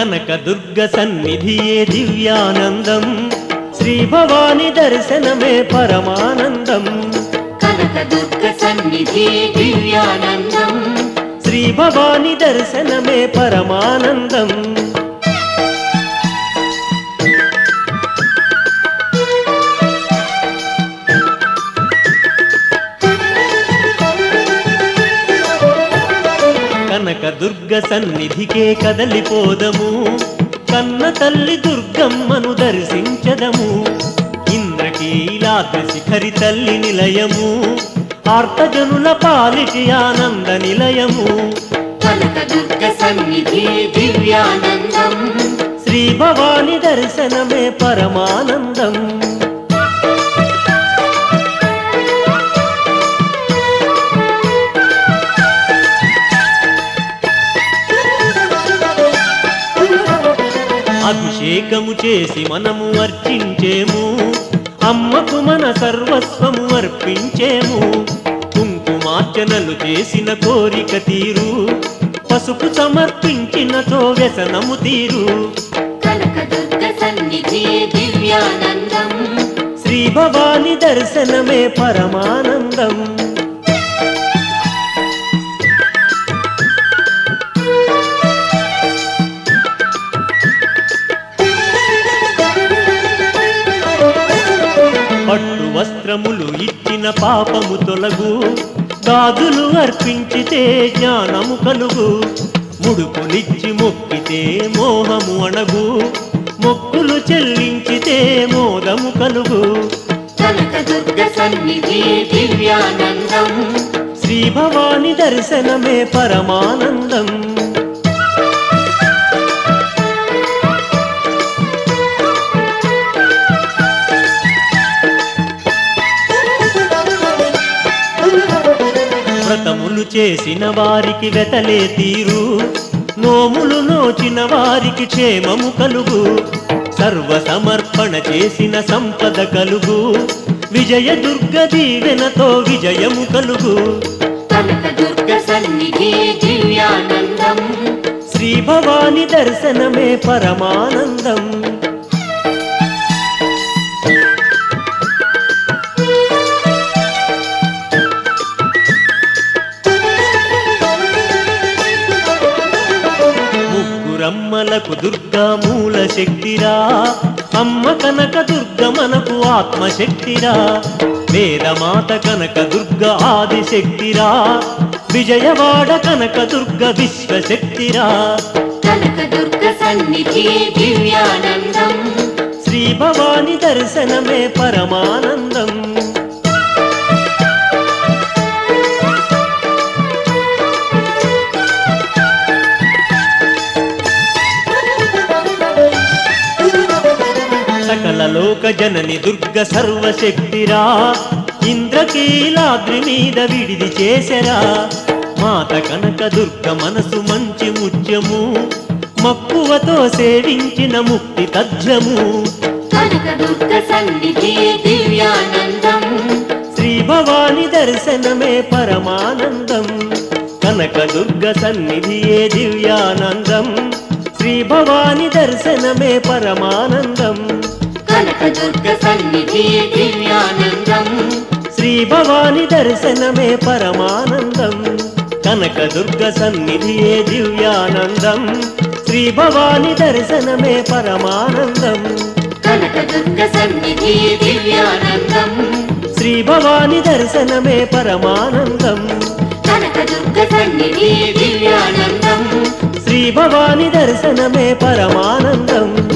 కనక దుర్గ సన్నిధియే దివ్యానందం శ్రీ భవాని దర్శనమే పరమానందం కనక దుర్గ సన్నిధి దివ్యానందం శ్రీ భవాని దర్శనమే పరమానందం కనక దుర్గ సన్నిధికే కదలిపోదము కన్న తల్లి దుర్గమ్మను దర్శించదము ఇంద్రకీలాద్రి శిఖరి తల్లి నిలయము ఆర్తజనుల పాలిటి ఆనంద నిలయము కనక దుర్గ సన్నిధి దివ్యానందం శ్రీ భవాని దర్శనమే పరమానందం అభిషేకము చేసి మనము అర్చించేము అమ్మకు మన సర్వస్వము అర్పించేము కుంకుమార్చనలు చేసిన కోరిక తీరు పసుపు సమర్పించినతో వ్యసనము తీరు కనక దుర్గ సన్నిధి దివ్యానందం శ్రీ భవాని దర్శనమే పరమానందం పట్టు వస్త్రములు ఇచ్చిన పాపము తొలగు గాజులు అర్పించితే జ్ఞానము కలుగు ముడుపులిచ్చి మొక్కితే మోహము అణగు మొక్కులు చెల్లించితే మోదము కలుగు కనక దుర్గ సన్నిధి దివ్యానందం శ్రీ భవాని దర్శనమే పరమానందం వ్రతములు చేసిన వారికి వెతలే తీరు నోములు నోచిన వారికి క్షేమము కలుగు సర్వ సమర్పణ చేసిన సంపద కలుగు విజయ దుర్గ దీవెనతో విజయము కలుగు కనక దుర్గ సన్నిధి దివ్యానందం శ్రీ భవాని దర్శనమే పరమానందం ముగ్గురమ్మలకు దుర్గా మూల శక్తిరా అమ్మ కనక దుర్గ మనకు ఆత్మశక్తిరా వేదమాత కనక దుర్గ ఆదిశక్తిరా విజయవాడ కనక దుర్గ విశ్వశక్తిరా కనక దుర్గ సన్నిధి దివ్యానందం శ్రీ భవాని దర్శనమే పరమానందం సకల లోక జనని దుర్గ సర్వశక్తిరా ఇంద్రకీలాద్రి మీద విడిది చేసెరా మాత కనక దుర్గ మనసు మంచి ముత్యము మక్కువతో సేవించిన ముక్తి తథ్యము కనక దుర్గ సన్నిధి దివ్యానందం శ్రీ భవాని దర్శనమే పరమానందం కనక దుర్గ సన్నిధియే దివ్యానందం శ్రీ భవాని దర్శనమే పరమానందం కనక దుర్గ సన్నిధి దివ్యానందం శ్రీ భవాని దర్శనమే పరమానందం కనక దుర్గ సన్నిధియే దివ్యానందం శ్రీ భవాని దర్శనమే పరమానందం కనక దుర్గ సన్నిధి దివ్యానందం శ్రీ భవాని దర్శనమే పరమానందం కనక దుర్గ సన్నిధి దివ్యానందం శ్రీ భవాని దర్శనమే పరమానందం